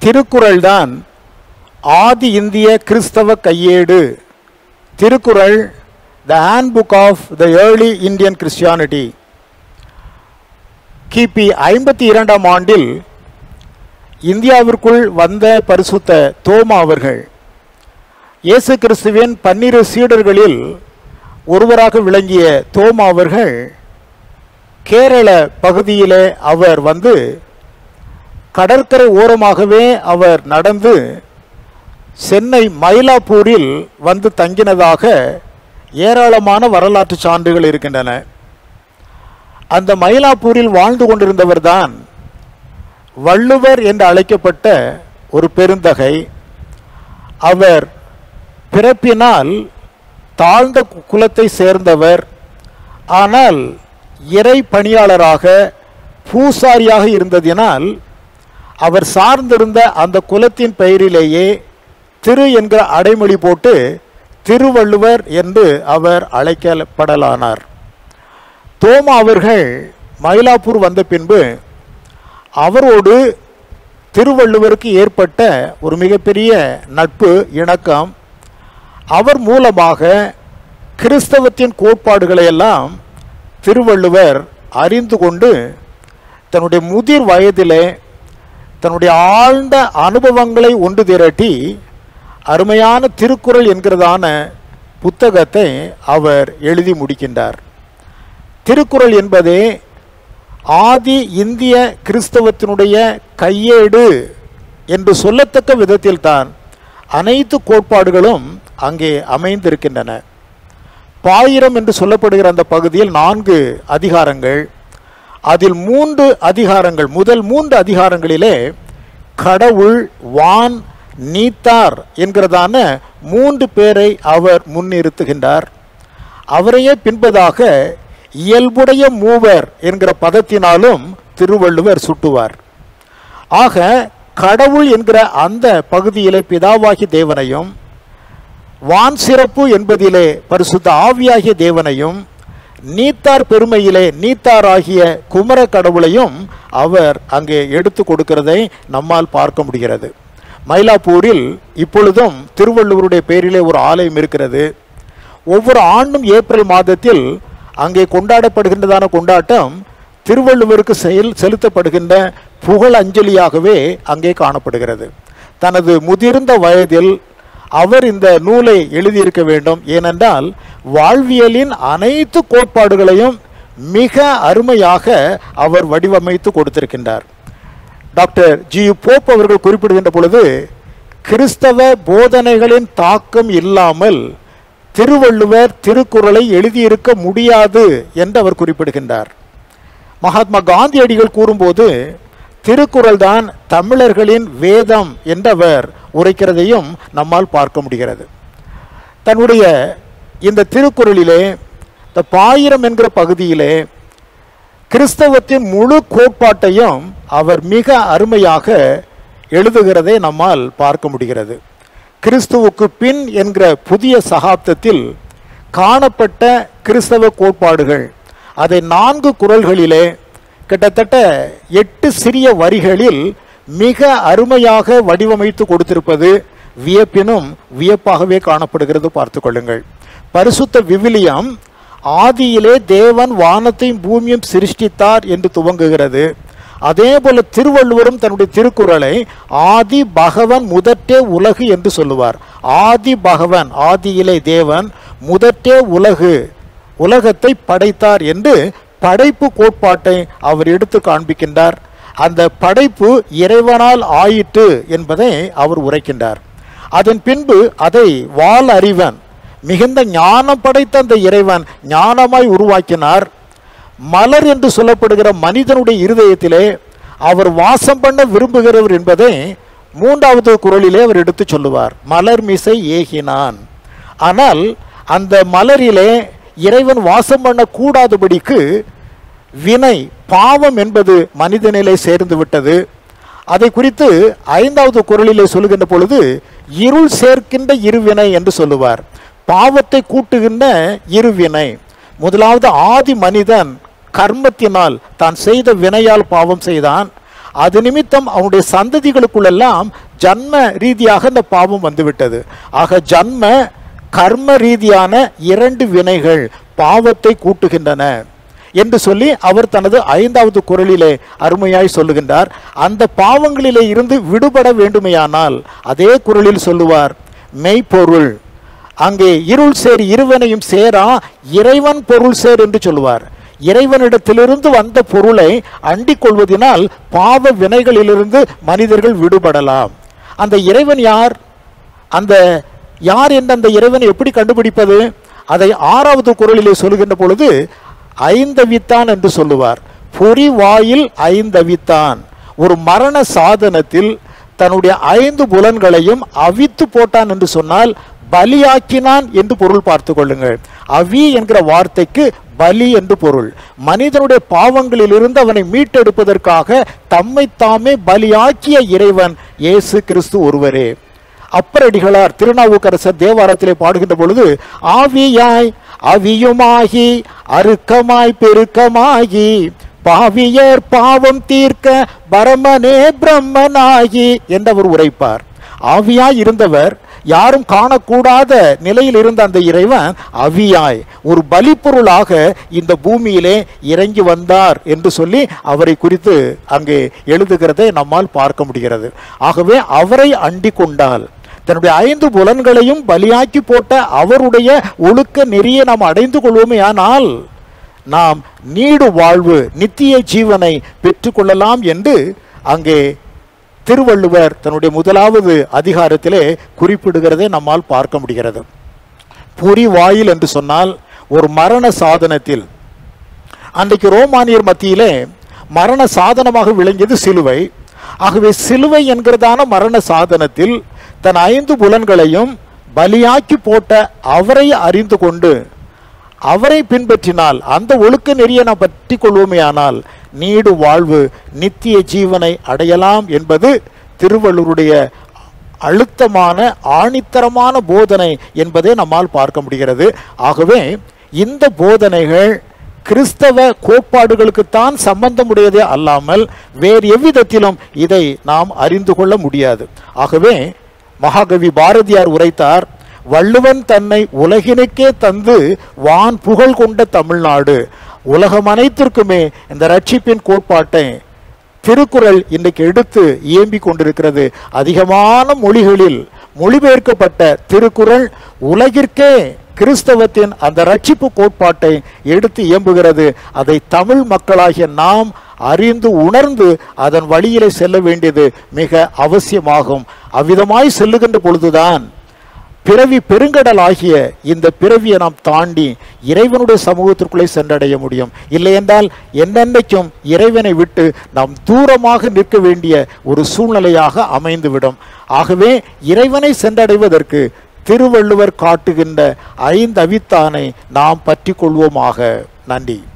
திருக்குறள் தான் ஆதி இந்திய கிறிஸ்தவ கையேடு திருக்குறள் the handbook of the early Indian Christianity கிபி ஐம்பத்தி இரண்டாம் ஆண்டில் இந்தியாவிற்குள் வந்த பரிசுத்த தோமா அவர்கள் இயேசு கிறிஸ்துவின் பன்னிரு சீடர்களில் ஒருவராக விளங்கிய தோமா அவர்கள் கேரள பகுதியிலே அவர் வந்து கடற்கரை ஓரமாகவே அவர் நடந்து சென்னை மயிலாப்பூரில் வந்து தங்கினதாக ஏராளமான வரலாற்று சான்றுகள் இருக்கின்றன அந்த மயிலாப்பூரில் வாழ்ந்து கொண்டிருந்தவர்தான் வள்ளுவர் என்று அழைக்கப்பட்ட ஒரு பெருந்தகை அவர் பிறப்பினால் தாழ்ந்த குலத்தை சேர்ந்தவர் ஆனால் இறை பணியாளராக பூசாரியாக இருந்ததினால் அவர் சார்ந்திருந்த அந்த குலத்தின் பெயரிலேயே திரு என்கிற அடைமொழி போட்டு திருவள்ளுவர் என்று அவர் அழைக்கப்படலானார் தோமா அவர்கள் மயிலாப்பூர் வந்த பின்பு அவரோடு திருவள்ளுவருக்கு ஏற்பட்ட ஒரு மிகப்பெரிய நட்பு இணக்கம் அவர் மூலமாக கிறிஸ்தவத்தின் கோட்பாடுகளை எல்லாம் திருவள்ளுவர் அறிந்து கொண்டு தன்னுடைய முதிர் வயதிலே தன்னுடைய ஆழ்ந்த அனுபவங்களை ஒன்று திரட்டி அருமையான திருக்குறள் என்கிறதான புத்தகத்தை அவர் எழுதி முடிக்கின்றார் திருக்குறள் என்பதே ஆதி இந்திய கிறிஸ்தவத்தினுடைய கையேடு என்று சொல்லத்தக்க விதத்தில்தான் அனைத்து கோட்பாடுகளும் அங்கே அமைந்திருக்கின்றன பாயிரம் என்று சொல்லப்படுகிற அந்த பகுதியில் நான்கு அதிகாரங்கள் அதில் மூன்று அதிகாரங்கள் முதல் மூன்று அதிகாரங்களிலே கடவுள் வான் நீத்தார் என்கிறதான மூன்று பேரை அவர் முன்னிறுத்துகின்றார் அவரையே பின்பதாக இயல்புடைய மூவர் என்கிற பதத்தினாலும் திருவள்ளுவர் சுட்டுவார் ஆக கடவுள் என்கிற அந்த பகுதியிலே பிதாவாகி தேவனையும் வான் சிறப்பு என்பதிலே பரிசுத்த ஆவியாகிய தேவனையும் நீத்தார் பெருமையிலே நீத்தாராகிய குமர கடவுளையும் அவர் அங்கே எடுத்து கொடுக்கிறதை நம்மால் பார்க்க முடிகிறது மயிலாப்பூரில் இப்பொழுதும் திருவள்ளுவருடைய பேரிலே ஒரு ஆலயம் இருக்கிறது ஒவ்வொரு ஆண்டும் ஏப்ரல் மாதத்தில் அங்கே கொண்டாடப்படுகின்றதான கொண்டாட்டம் திருவள்ளுவருக்கு செயல் செலுத்தப்படுகின்ற புகழ் அஞ்சலியாகவே அங்கே காணப்படுகிறது தனது முதிர்ந்த வயதில் அவர் இந்த நூலை எழுதியிருக்க வேண்டும் ஏனென்றால் வாழ்வியலின் அனைத்து கோட்பாடுகளையும் மிக அருமையாக அவர் வடிவமைத்து கொடுத்திருக்கின்றார் டாக்டர் ஜி போப் அவர்கள் குறிப்பிடுகின்ற பொழுது கிறிஸ்தவ போதனைகளின் தாக்கம் இல்லாமல் திருவள்ளுவர் திருக்குறளை எழுதியிருக்க முடியாது என்று அவர் குறிப்பிடுகின்றார் மகாத்மா காந்தியடிகள் கூறும்போது திருக்குறள் தான் தமிழர்களின் வேதம் என்றவர் உரைக்கிறதையும் நம்மால் பார்க்க முடிகிறது தன்னுடைய இந்த திருக்குறளிலே இந்த பாயிரம் என்கிற பகுதியிலே கிறிஸ்தவத்தின் முழு கோட்பாட்டையும் அவர் மிக அருமையாக எழுதுகிறதை நம்மால் பார்க்க முடிகிறது கிறிஸ்துவுக்கு பின் என்கிற புதிய சகாப்தத்தில் காணப்பட்ட கிறிஸ்தவ கோட்பாடுகள் அதை நான்கு குரல்களிலே கிட்டத்தட்ட எட்டு சிறிய வரிகளில் மிக அருமையாக வடிவமைத்து கொடுத்திருப்பது வியப்பினும் வியப்பாகவே காணப்படுகிறது பார்த்து கொள்ளுங்கள் பரிசுத்த விவிலியம் ஆதியிலே தேவன் வானத்தையும் பூமியும் சிருஷ்டித்தார் என்று துவங்குகிறது அதே போல திருவள்ளுவரும் தன்னுடைய திருக்குறளை ஆதி பகவன் முதற்றே உலகு என்று சொல்லுவார் ஆதி பகவன் ஆதியிலே தேவன் முதற்றே உலகு உலகத்தை படைத்தார் என்று படைப்பு கோட்பாட்டை அவர் எடுத்து காண்பிக்கின்றார் அந்த படைப்பு இறைவனால் ஆயிற்று என்பதை அவர் உரைக்கின்றார் அதன் பின்பு அதை வால் அறிவன் மிகுந்த ஞானம் படைத்த அந்த இறைவன் ஞானமாய் உருவாக்கினார் மலர் என்று சொல்லப்படுகிற மனிதனுடைய இருதயத்திலே அவர் வாசம் பண்ண விரும்புகிறவர் என்பதை மூன்றாவது குரலிலே அவர் எடுத்து சொல்லுவார் மலர் மிசை ஏகினான் ஆனால் அந்த மலரிலே இறைவன் வாசம் பண்ண கூடாதபடிக்கு வினை பாவம் என்பது மனிதனிலே சேர்ந்து விட்டது அதை குறித்து ஐந்தாவது குரலிலே சொல்லுகின்ற பொழுது இருள் சேர்க்கின்ற இருவினை என்று சொல்லுவார் பாவத்தை கூட்டுகின்ற இருவினை முதலாவது ஆதி மனிதன் கர்மத்தினால் தான் செய்த வினையால் பாவம் செய்தான் அது நிமித்தம் அவனுடைய சந்ததிகளுக்குள்ளெல்லாம் ஜன்ம ரீதியாக இந்த பாவம் வந்துவிட்டது ஆக ஜன்ம கர்ம ரீதியான இரண்டு வினைகள் பாவத்தை கூட்டுகின்றன என்று சொல்லி அவர் தனது ஐந்தாவது குரலிலே அருமையாய் சொல்லுகின்றார் அந்த பாவங்களிலே இருந்து விடுபட வேண்டுமையானால் அதே குரலில் சொல்லுவார் மெய்ப்பொருள் அங்கே இருள் சேர் இருவனையும் சேரா இறைவன் பொருள் சேர் என்று சொல்லுவார் இறைவனிடத்திலிருந்து வந்த பொருளை அண்டிக் கொள்வதினால் பாவ வினைகளிலிருந்து மனிதர்கள் விடுபடலாம் அந்த இறைவன் யார் அந்த யார் என்ற அந்த இறைவனை எப்படி கண்டுபிடிப்பது அதை ஆறாவது குரலிலே சொல்லுகின்ற பொழுது ஐந்தவித்தான் என்று சொல்லுவார் பொறி வாயில் ஐந்தவித்தான் ஒரு மரண சாதனத்தில் தன்னுடைய ஐந்து புலன்களையும் அவித்து போட்டான் என்று சொன்னால் பலியாக்கினான் என்று பொருள் பார்த்து கொள்ளுங்கள் அவி என்கிற வார்த்தைக்கு பலி என்று பொருள் மனிதனுடைய பாவங்களிலிருந்து அவனை மீட்டெடுப்பதற்காக தம்மை தாமே பலியாக்கிய இறைவன் இயேசு கிறிஸ்து ஒருவரே அப்பரடிகளார் திருநாவுக்கரசர் தேவாரத்திலே பாடுகின்ற பொழுது ஆவியாய் அவியுமாகி அருக்கமாய் பெருக்கமாகி பாவியர் பாவம் தீர்க்க பரமனே பிரம்மனாகி என்றவர் உரைப்பார் ஆவியாய் இருந்தவர் யாரும் காணக்கூடாத நிலையில் இருந்த அந்த இறைவன் அவியாய் ஒரு பலிப்பொருளாக இந்த பூமியிலே இறங்கி வந்தார் என்று சொல்லி அவரை குறித்து அங்கே எழுதுகிறதை நம்மால் பார்க்க முடிகிறது ஆகவே அவரை அண்டிக் கொண்டால் தன்னுடைய ஐந்து புலன்களையும் பலியாக்கி போட்ட அவருடைய ஒழுக்க நெறியை நாம் அடைந்து கொள்வோமே ஆனால் நாம் நீடு வாழ்வு நித்திய ஜீவனை பெற்றுக்கொள்ளலாம் என்று அங்கே திருவள்ளுவர் தன்னுடைய முதலாவது அதிகாரத்திலே குறிப்பிடுகிறதை நம்மால் பார்க்க முடிகிறது பொறி வாயில் என்று சொன்னால் ஒரு மரண சாதனத்தில் அன்றைக்கு ரோமானியர் மத்தியிலே மரண சாதனமாக விளங்கியது சிலுவை ஆகவே சிலுவை என்கிறதான மரண சாதனத்தில் தன் ஐந்து புலன்களையும் பலியாக்கி போட்ட அவரை அறிந்து கொண்டு அவரை பின்பற்றினால் அந்த ஒழுக்க நெறியை நாம் பற்றி கொள்வோமே ஆனால் நீடு வாழ்வு நித்திய ஜீவனை அடையலாம் என்பது திருவள்ளுவருடைய அழுத்தமான ஆணித்தரமான போதனை என்பதை நம்மால் பார்க்க முடிகிறது ஆகவே இந்த போதனைகள் கிறிஸ்தவ கோட்பாடுகளுக்குத்தான் சம்பந்தமுடையதே அல்லாமல் வேறு எவ்விதத்திலும் இதை நாம் அறிந்து கொள்ள முடியாது ஆகவே மகாகவி பாரதியார் உரைத்தார் வள்ளுவன் தன்னை உலகினுக்கே தந்து வான் புகழ் கொண்ட தமிழ்நாடு உலகம் அனைத்திற்குமே இந்த ரட்சிப்பின் கோட்பாட்டை திருக்குறள் இன்றைக்கு எடுத்து இயம்பிக் கொண்டிருக்கிறது அதிகமான மொழிகளில் மொழிபெயர்க்கப்பட்ட திருக்குறள் உலகிற்கே கிறிஸ்தவத்தின் அந்த ரட்சிப்பு கோட்பாட்டை எடுத்து இயம்புகிறது அதை தமிழ் மக்களாகிய நாம் அறிந்து உணர்ந்து அதன் வழியிலே செல்ல வேண்டியது மிக அவசியமாகும் அவ்விதமாய் செல்லுகின்ற பொழுதுதான் பிறவி பெருங்கடல் ஆகிய இந்த பிறவியை நாம் தாண்டி இறைவனுடைய சமூகத்திற்குள்ளே சென்றடைய முடியும் இல்லையென்றால் என்னென்னைக்கும் இறைவனை விட்டு நாம் தூரமாக நிற்க வேண்டிய ஒரு சூழ்நிலையாக அமைந்துவிடும் ஆகவே இறைவனை சென்றடைவதற்கு திருவள்ளுவர் காட்டுகின்ற ஐந்து அவித்தானை நாம் பற்றி கொள்வோமாக நன்றி